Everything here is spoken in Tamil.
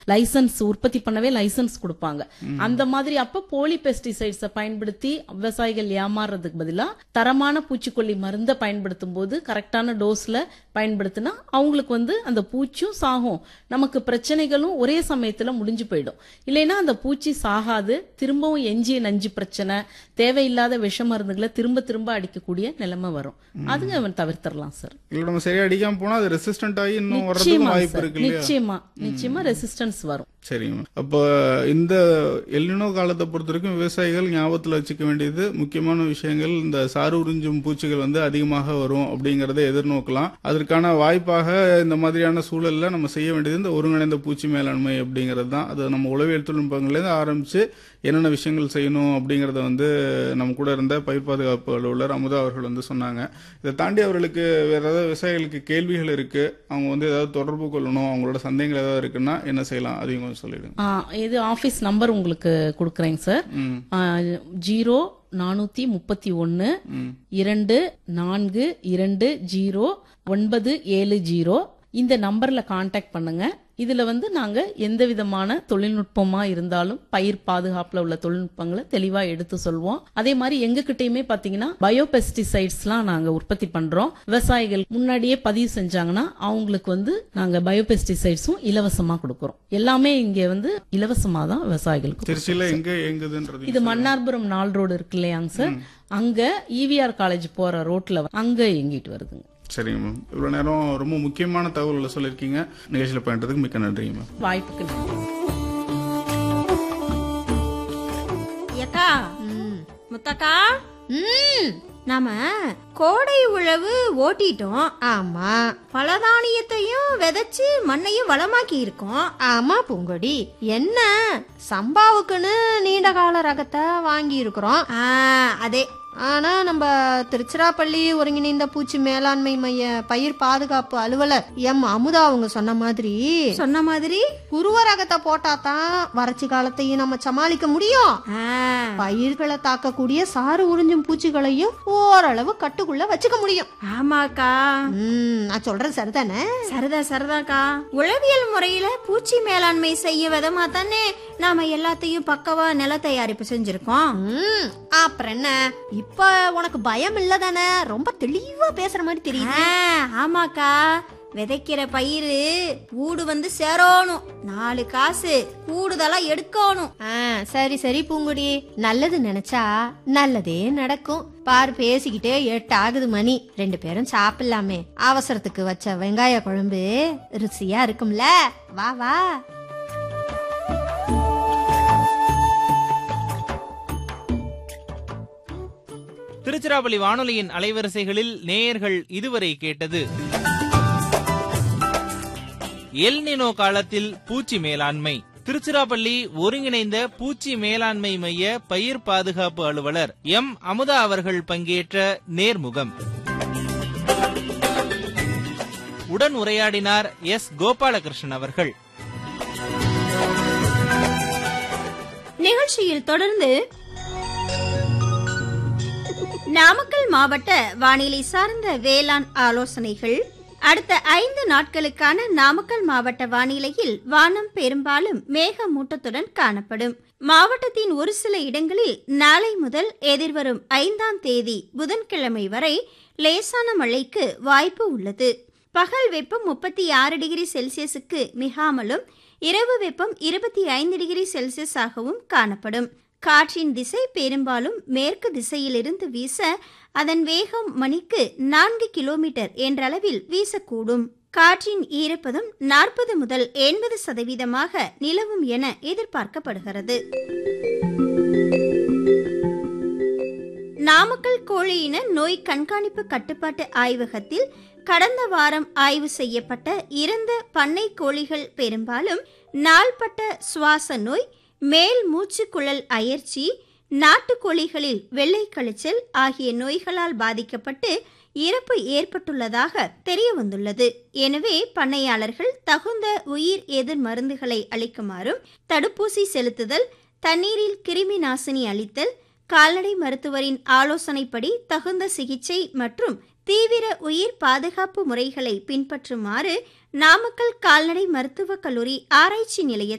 லைசன்ஸ் உற்பத்தி பண்ணவே லைசன்ஸ் கொடுப்பாங்க அந்த மாதிரி அப்ப போலி பெஸ்டிசைட்ஸை பயன்படுத்தி விவசாயிகள் ஏமாறுறதுக்கு பதிலா தரமான பூச்சிக்கொல்லி மருந்தை பயன்படுத்தும் போது கரெக்டான டோஸ்ல பயன்படுத்தினா அவங்களுக்கு வந்து அந்த பூச்சியும் சாகும் நமக்கு பிரச்சனைகளும் ஒரே சமயத்துல முடிஞ்சு போயிடும் இல்லைன்னா அந்த பூச்சி சாகாது திரும்பவும் எஞ்சிய நஞ்சு பிரச்சனை தேவையில்லாத விஷ மருந்துகளை திரும்ப திரும்ப அடிக்கக்கூடிய நிலைமை வரும் அதுங்க அவன் தவிர்த்திடலாம் சார் இல்ல நம்ம சரியா அடிக்காம போனா அது ரெசிஸ்டன்ட் ஆகி இன்னும் வர்றதுக்கு நிச்சயமா வாய்ப்பு சார் இருக்கு இல்லையா நிச்சயமா நிச்சயமா ரெசிஸ்டன்ஸ் வரும் சரிங்க அப்போ இந்த எல்லினோ காலத்தை பொறுத்த வரைக்கும் விவசாயிகள் ஞாபகத்தில் வச்சுக்க வேண்டியது முக்கியமான விஷயங்கள் இந்த சாறு உறிஞ்சும் பூச்சிகள் வந்து அதிகமாக வரும் அப்படிங்கறத எதிர்நோக்கலாம் அதற்கான வாய்ப்பாக இந்த மாதிரியான சூழல்ல நம்ம செய்ய வேண்டியது இந்த ஒருங்கிணைந்த பூச்சி மேலாண்மை அப்படிங்கிறது தான் அது நம்ம உளவியல் தொழில்நுட்பங்கள்லேருந்து ஆரம்பிச்சு என்னென்ன விஷயங்கள் செய்யணும் அப்படிங்கறத வந்து நம்ம கூட இருந்த பயிர் பாதுகாப்பு அலுவலர் அமுதா அவர்கள் வந்து சொன்னாங்க இதை தாண்டி அவர்களுக்கு வேற ஏதாவது விவசாயிகளுக்கு கேள்விகள் இருக்கு அவங்க வந்து ஏதாவது தொடர்பு கொள்ளணும் அவங்களோட சந்தேகங்கள் ஏதாவது இருக்குன்னா என்ன செய்யலாம் அதையும் கொஞ்சம் சொல்லிடுங்க ஆ, இது ஆபீஸ் நம்பர் உங்களுக்கு கொடுக்குறேங்க சார் ம் ஜீரோ நானூத்தி முப்பத்தி ஒன்னு இரண்டு நான்கு இரண்டு ஜீரோ ஒன்பது ஏழு ஜீரோ இந்த நம்பர்ல காண்டாக்ட் பண்ணுங்க இதுல வந்து நாங்க எந்த விதமான தொழில்நுட்பமா இருந்தாலும் பயிர் பாதுகாப்புல உள்ள தொழில்நுட்பங்களை தெளிவா எடுத்து சொல்வோம் அதே மாதிரி எங்க கிட்டயுமே பாத்தீங்கன்னா பயோ பெஸ்டிசைட்ஸ்லாம் நாங்க உற்பத்தி பண்றோம் விவசாயிகள் முன்னாடியே பதிவு செஞ்சாங்கன்னா அவங்களுக்கு வந்து நாங்க பயோ பெஸ்டிசைட்ஸும் இலவசமா கொடுக்கறோம் எல்லாமே இங்க வந்து இலவசமா தான் விவசாயிகளுக்கு திருச்சியில எங்க எங்குதுன்றது இது மன்னார்புரம் நாள் ரோடு இருக்கு இல்லையாங்க சார் அங்க இவிஆர் காலேஜ் போற ரோட்ல அங்க எங்கிட்டு வருதுங்க சரிங்க மேம் இவ்வளவு நேரம் ரொம்ப முக்கியமான தகவல்களை சொல்லியிருக்கீங்க நிகழ்ச்சியில் பயன்றதுக்கு மிக்க நன்றிங்க மேம் வாய்ப்புக்கு நன்றி ஏக்கா முத்தக்கா நாம கோடை உழவு ஓட்டிட்டோம் ஆமா பலதானியத்தையும் விதைச்சு மண்ணையும் வளமாக்கி இருக்கோம் ஆமா பூங்கொடி என்ன சம்பாவுக்குன்னு நீண்ட கால ரகத்தை வாங்கி இருக்கிறோம் ஆ, அதே ஆனா நம்ம திருச்சிராப்பள்ளி ஒருங்கிணைந்த பூச்சி மேலாண்மை மைய பயிர் பாதுகாப்பு அலுவலர் எம் அமுதா அவங்க சொன்ன மாதிரி சொன்ன மாதிரி குருவ ரகத்தை போட்டா தான் வறட்சி காலத்தையும் நம்ம சமாளிக்க முடியும் ஆ, பயிர்களை தாக்கக்கூடிய சாறு உறிஞ்சும் பூச்சிகளையும் ஓரளவு கட்டுக்குள்ள வச்சுக்க முடியும் ஆமாக்கா ம், நான் சொல்றது சரிதானே சரிதா சரிதாக்கா உளவியல் முறையில பூச்சி மேலாண்மை செய்ய விதமா தானே நாம எல்லாத்தையும் பக்கவா நில தயாரிப்பு செஞ்சிருக்கோம் ம், அப்புறம் என்ன இப்ப உனக்கு பயம் இல்ல தானே ரொம்ப தெளிவா பேசுற மாதிரி தெரியுது ஆ, ஆமாக்கா விதைக்கிற பயிறு கூடு வந்து சேரணும் நாலு காசு கூடுதலா எடுக்கணும் ஆ, சரி சரி பூங்குடி நல்லது நினைச்சா நல்லதே நடக்கும் பாரு பேசிக்கிட்டே எட்டு ஆகுது மணி ரெண்டு பேரும் சாப்பிடலாமே அவசரத்துக்கு வச்ச வெங்காய குழம்பு ருசியா இருக்கும்ல வா வா திருச்சிராப்பள்ளி வானொலியின் அலைவரிசைகளில் நேயர்கள் இதுவரை கேட்டது எல்னினோ காலத்தில் பூச்சி மேலாண்மை திருச்சிராப்பள்ளி ஒருங்கிணைந்த பூச்சி மேலாண்மை மைய பயிர் பாதுகாப்பு அலுவலர் எம் அமுதா அவர்கள் பங்கேற்ற நேர்முகம் உடன் உரையாடினார் எஸ் கோபாலகிருஷ்ணன் அவர்கள் நிகழ்ச்சியில் தொடர்ந்து நாமக்கல் மாவட்ட வானிலை சார்ந்த வேளாண் ஆலோசனைகள் அடுத்த ஐந்து நாட்களுக்கான நாமக்கல் மாவட்ட வானிலையில் வானம் பெரும்பாலும் மேகமூட்டத்துடன் காணப்படும் மாவட்டத்தின் ஒரு சில இடங்களில் நாளை முதல் எதிர்வரும் ஐந்தாம் தேதி புதன்கிழமை வரை லேசான மழைக்கு வாய்ப்பு உள்ளது பகல் வெப்பம் முப்பத்தி ஆறு டிகிரி செல்சியஸுக்கு மிகாமலும் இரவு வெப்பம் இருபத்தி ஐந்து டிகிரி செல்சியஸாகவும் காணப்படும் காற்றின் திசை பெரும்பாலும் மேற்கு திசையிலிருந்து வீச அதன் வேகம் மணிக்கு நான்கு கிலோமீட்டர் என்றளவில் வீசக்கூடும் காற்றின் ஈரப்பதம் நாற்பது முதல் எண்பது சதவீதமாக நிலவும் என எதிர்பார்க்கப்படுகிறது நாமக்கல் கோழியின நோய் கண்காணிப்பு கட்டுப்பாட்டு ஆய்வகத்தில் கடந்த வாரம் ஆய்வு செய்யப்பட்ட இறந்த பண்ணை கோழிகள் பெரும்பாலும் நாள்பட்ட சுவாச நோய் மேல் மூச்சுக்குழல் அயற்சி நாட்டுக்கோழிகளில் வெள்ளை கழிச்சல் ஆகிய நோய்களால் பாதிக்கப்பட்டு இறப்பு ஏற்பட்டுள்ளதாக தெரிய வந்துள்ளது எனவே பண்ணையாளர்கள் தகுந்த உயிர் எதிர் மருந்துகளை அளிக்குமாறும் தடுப்பூசி செலுத்துதல் தண்ணீரில் கிருமி நாசினி அளித்தல் கால்நடை மருத்துவரின் ஆலோசனைப்படி தகுந்த சிகிச்சை மற்றும் தீவிர உயிர் பாதுகாப்பு முறைகளை பின்பற்றுமாறு நாமக்கல் கால்நடை மருத்துவக் கல்லூரி ஆராய்ச்சி நிலையத்தின்